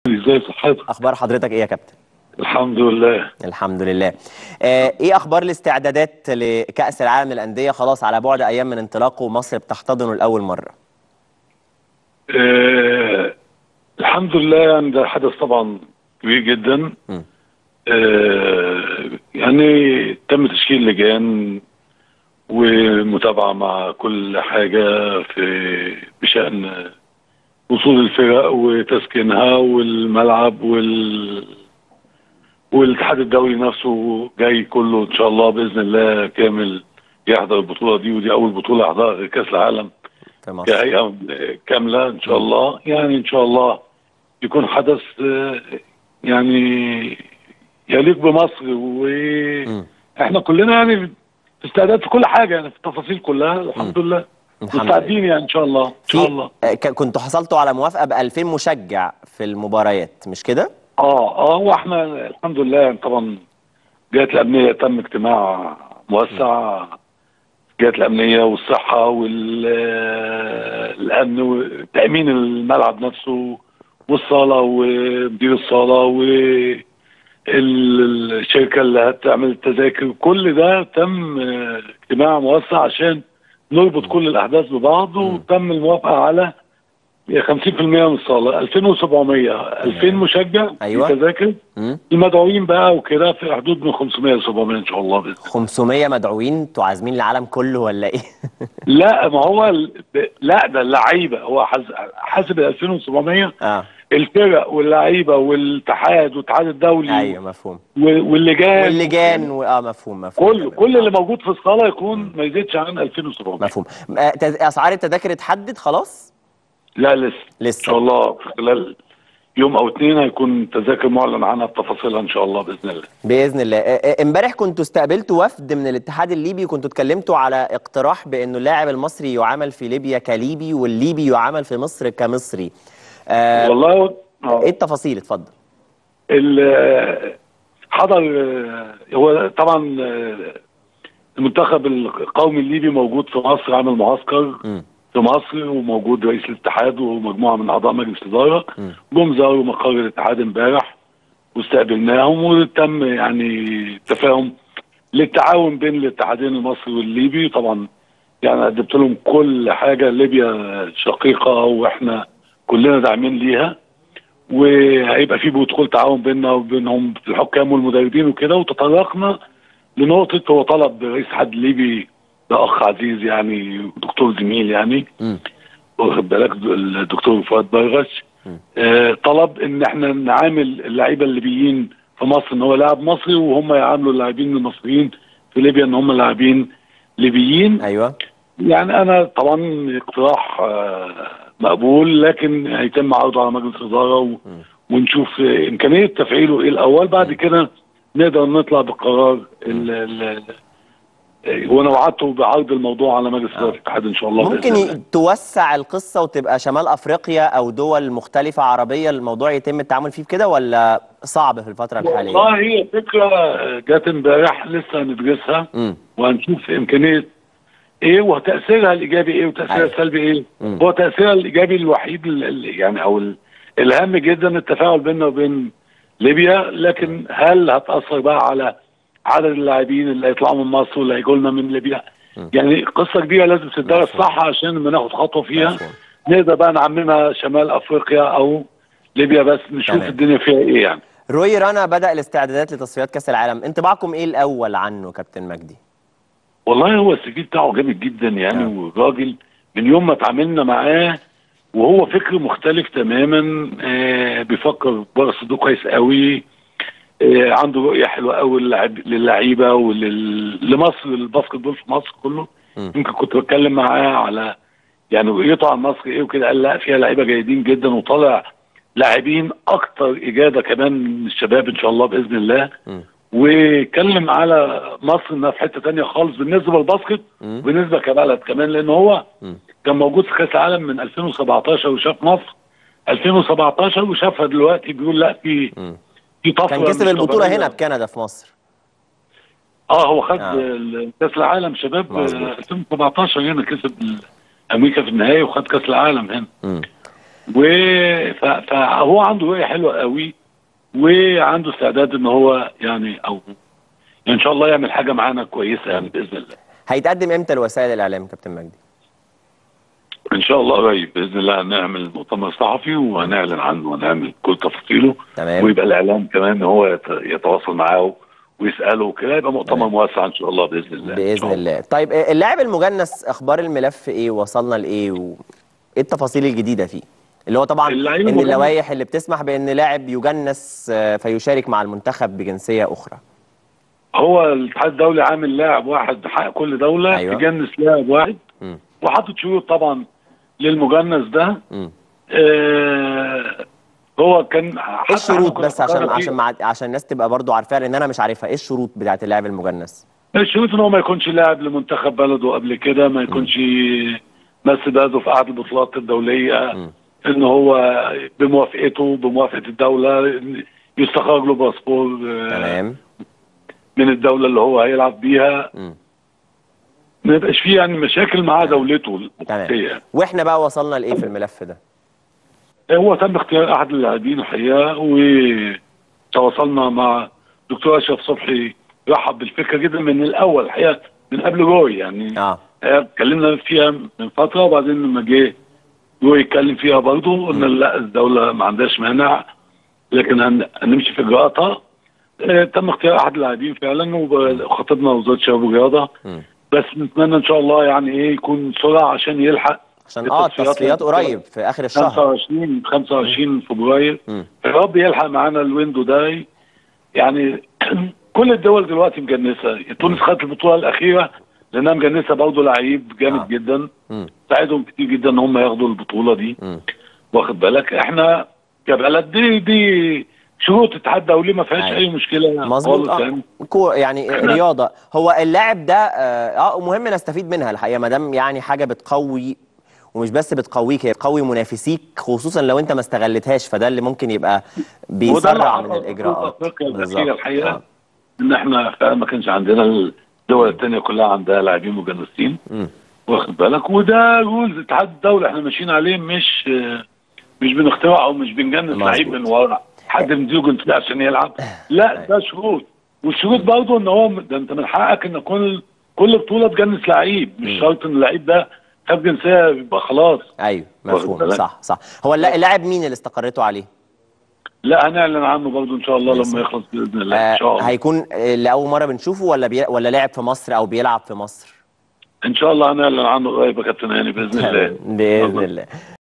ازاي صحتك اخبار حضرتك ايه يا كابتن الحمد لله الحمد لله آه ايه اخبار الاستعدادات لكاس العالم للانديه خلاص على بعد ايام من انطلاقه ومصر بتحتضنه لاول مره آه الحمد لله يعني ده حدث طبعا كبير جدا م. آه يعني تم تشكيل لجان ومتابعه مع كل حاجه في بشان وصول الفرق وتسكينها والملعب وال والاتحاد الدولي نفسه جاي كله ان شاء الله باذن الله كامل يحضر البطوله دي ودي اول بطوله يحضرها غير كاس العالم في مصر كهيئه كامله ان شاء الله يعني ان شاء الله يكون حدث آه، يعني يليق بمصر واحنا كلنا يعني في استعداد في كل حاجه يعني في التفاصيل كلها الحمد لله الحمد لله مستعدين يعني ان شاء الله ان شاء في الله آه، ك- كنتوا حصلتوا على موافقه ب 2000 مشجع في المباريات مش كده؟ اه اه واحنا الحمد لله يعني طبعا جهات الامنيه تم اجتماع موسع جهات الامنيه والصحه والامن وتامين الملعب نفسه والصاله ومدير الصاله والشركه اللي هتعمل التذاكر كل ده تم آه، اجتماع موسع عشان نربط كل الاحداث ببعض وتم الموافقه على 50% من الصاله 2700 2000 مشجع أيوة. في تذاكر مم. المدعوين بقى وكده في حدود من 500 ل 700 ان شاء الله باذن الله 500 مدعوين انتوا عازمين العالم كله ولا ايه؟ لا ما هو ال... لا ده اللعيبه هو حاسب حاسب ال 2700 اه الفرق واللعيبه والاتحاد والاتحاد الدولي ايوه مفهوم و- واللجان واللجان و... اه مفهوم مفهوم كله تمام. كل اللي موجود في الصاله يكون ما يزيدش عن 2700 مفهوم آه، تز- اسعار التذاكر اتحدد خلاص؟ لا لسه ان لسه شاء الله في خلال يوم او اثنين هيكون تذاكر معلن عنها بتفاصيلها ان شاء الله باذن الله باذن الله آه، آه، امبارح كنتوا استقبلتوا وفد من الاتحاد الليبي وكنتوا اتكلمتوا على اقتراح بانه اللاعب المصري يعامل في ليبيا كليبي والليبي يعامل في مصر كمصري آه، والله آه. ايه التفاصيل اتفضل ال- حضر هو طبعا المنتخب القومي الليبي موجود في مصر عامل معسكر مم. في مصر وموجود رئيس الاتحاد ومجموعه من اعضاء مجلس الاداره مم. جم زاروا مقر الاتحاد امبارح واستقبلناهم وتم يعني تفاهم للتعاون بين الاتحادين المصري والليبي طبعا يعني قدمت لهم كل حاجه ليبيا شقيقه واحنا كلنا داعمين ليها وهيبقى في بروتوكول تعاون بيننا وبينهم في الحكام والمدربين وكده وتطرقنا لنقطه هو طلب رئيس الاتحاد الليبي ده اخ عزيز يعني دكتور زميل يعني مم. واخد بالك الدكتور فؤاد برغش آه طلب ان احنا نعامل اللعيبه الليبيين في مصر ان هو لاعب مصري وهم يعاملوا اللاعبين المصريين في ليبيا ان هم لاعبين ليبيين ايوه يعني انا طبعا اقتراح آه، مقبول لكن هيتم عرضه على مجلس الاداره و... ونشوف آه، امكانيه تفعيله ايه الاول بعد كده نقدر نطلع بقرار ال... ال... آه، وانا وعدته بعرض الموضوع على مجلس اداره الاتحاد ان شاء الله ممكن بإذن الله. ي- توسع القصه وتبقى شمال افريقيا او دول مختلفه عربيه الموضوع يتم التعامل فيه كده ولا صعب في الفتره الحاليه؟ والله هي فكره جت امبارح لسه هندرسها مم. وهنشوف امكانيه ايه وتاثيرها الايجابي ايه وتاثيرها أيوة. السلبي ايه مم. هو تاثيرها الايجابي الوحيد ال- ال- يعني او ال- الهام جدا التفاعل بيننا وبين ليبيا لكن هل هتاثر بقى على عدد اللاعبين اللي هيطلعوا من مصر واللي هيجوا لنا من ليبيا يعني قصه كبيره لازم تدرس مفهوم. صح عشان لما ناخد خطوه فيها مفهوم. نقدر بقى نعممها شمال افريقيا او ليبيا بس نشوف تمام. الدنيا فيها ايه يعني روي رانا بدا الاستعدادات لتصفيات كاس العالم انطباعكم ايه الاول عنه كابتن مجدي؟ والله هو السي في بتاعه جامد جدا يعني آه. والراجل من يوم ما اتعاملنا معاه وهو فكر مختلف تماما آه بيفكر بره الصندوق كويس قوي آه عنده رؤيه حلوه قوي للعب- للعيبه ولمصر للباسكت بول في مصر كله مم. يمكن كنت بتكلم معاه على يعني رؤيته عن مصر ايه وكده قال لا فيها لعيبه جيدين جدا وطالع لاعبين اكتر اجاده كمان من الشباب ان شاء الله باذن الله مم. واتكلم على مصر انها في حته تانية خالص بالنسبه للباسكت مم. وبالنسبه كبلد كمان لان هو مم. كان موجود في كاس العالم من 2017 وشاف مصر 2017 وشافها دلوقتي بيقول لا في مم. في طفره كان كسب مش البطوله طبيعية. هنا بكندا في مصر اه هو خد آه. ال- كاس العالم شباب مظبوط. آه، 2017 هنا كسب ال- امريكا في النهائي وخد كاس العالم هنا مم. و ف- فهو عنده رؤيه حلوه قوي وعنده استعداد ان هو يعني او ان شاء الله يعمل حاجه معانا كويسه يعني باذن الله هيتقدم امتى لوسائل الاعلام كابتن مجدي ان شاء الله قريب باذن الله هنعمل مؤتمر صحفي وهنعلن عنه وهنعمل كل تفاصيله تمام ويبقى الاعلام كمان هو يت- يتواصل معاه ويساله وكده يبقى مؤتمر تمام. موسع ان شاء الله باذن الله إن باذن شاء الله طيب آه، اللاعب المجنس اخبار الملف ايه وصلنا لايه وايه التفاصيل الجديده فيه اللي هو طبعا اللعيب ان المجنس- اللوائح اللي بتسمح بان لاعب يجنس آه، فيشارك مع المنتخب بجنسيه اخرى هو الاتحاد الدولي عامل لاعب واحد حق كل دوله أيوة. تجنس لاعب واحد مم. وحاطط شروط طبعا للمجنس ده مم. آه هو كان ايه حتى الشروط إحنا كنا بس عشان فكرنا فيه. عشان مع... عشان الناس تبقى برضو عارفاها لان انا مش عارفها ايه الشروط بتاعت اللاعب المجنس الشروط ان هو ما يكونش لاعب لمنتخب بلده قبل كده ما يكونش مثل بلده في احد البطولات الدوليه مم. ان هو بموافقته بموافقه الدوله يستخرج له باسبور آه، تمام من الدوله اللي هو هيلعب بيها مم. ما يبقاش فيه يعني مشاكل مع دولته تمام الأساسية. واحنا بقى وصلنا لايه في الملف ده هو تم اختيار احد اللاعبين الحقيقه وتواصلنا مع دكتور اشرف صبحي رحب بالفكره جدا من الاول الحقيقه من قبل روي يعني اه آه، اتكلمنا فيها من فتره وبعدين لما جه روي يتكلم فيها برضه قلنا لا الدوله ما عندهاش مانع لكن هن- هنمشي في اجراءاتها آه، تم اختيار احد اللاعبين فعلا وخطبنا وزاره الشباب والرياضه مم. بس نتمنى ان شاء الله يعني ايه يكون بسرعه عشان يلحق عشان اه التصفيات التصفيات قريب في اخر الشهر 25 25 فبراير مم. يا رب يلحق معانا الويندو ده يعني كل الدول دلوقتي مجنسه تونس خدت البطوله الاخيره لانها مجنسه برضه لعيب جامد آه. آه. جدا مم. ساعدهم كتير جدا ان هم ياخدوا البطوله دي مم. واخد بالك احنا كبلد دي دي شروط الاتحاد الدولي ما فيهاش أيوة. اي مشكله مظبوط خالص اه يعني كو يعني رياضه هو اللاعب ده اه آه، مهم نستفيد منها الحقيقه ما دام يعني حاجه بتقوي ومش بس بتقويك هي بتقوي منافسيك خصوصا لو انت ما استغلتهاش فده اللي ممكن يبقى وده اللي بيسرع من حصل في الاجراءات افريقيا الاخيره بالظبط الحقيقه آه. ان احنا فعلا ما كانش عندنا الدول الثانيه كلها عندها لاعبين مجنسين مم. واخد بالك وده رولز الاتحاد الدولي احنا ماشيين عليه مش مش بنخترع او مش بنجنس مظبوط. لعيب من ورا حد مديله جنسيه عشان يلعب لا ده شروط والشروط برضه ان هو ده انت من حقك ان كل كل بطوله تجنس لعيب مش شرط ان اللعيب ده خد جنسيه يبقى خلاص ايوه واخد مفهوم بالك؟ صح صح هو اللا- اللاعب مين اللي استقريتوا عليه لا هنعلن عنه برضه ان شاء الله بإذن لما يخلص باذن الله ان شاء آه الله هيكون آه، لاول مره بنشوفه ولا بي... ولا لاعب في مصر او بيلعب في مصر ان شاء الله هنعلن عنه قريب يا كابتن هاني باذن الله باذن الله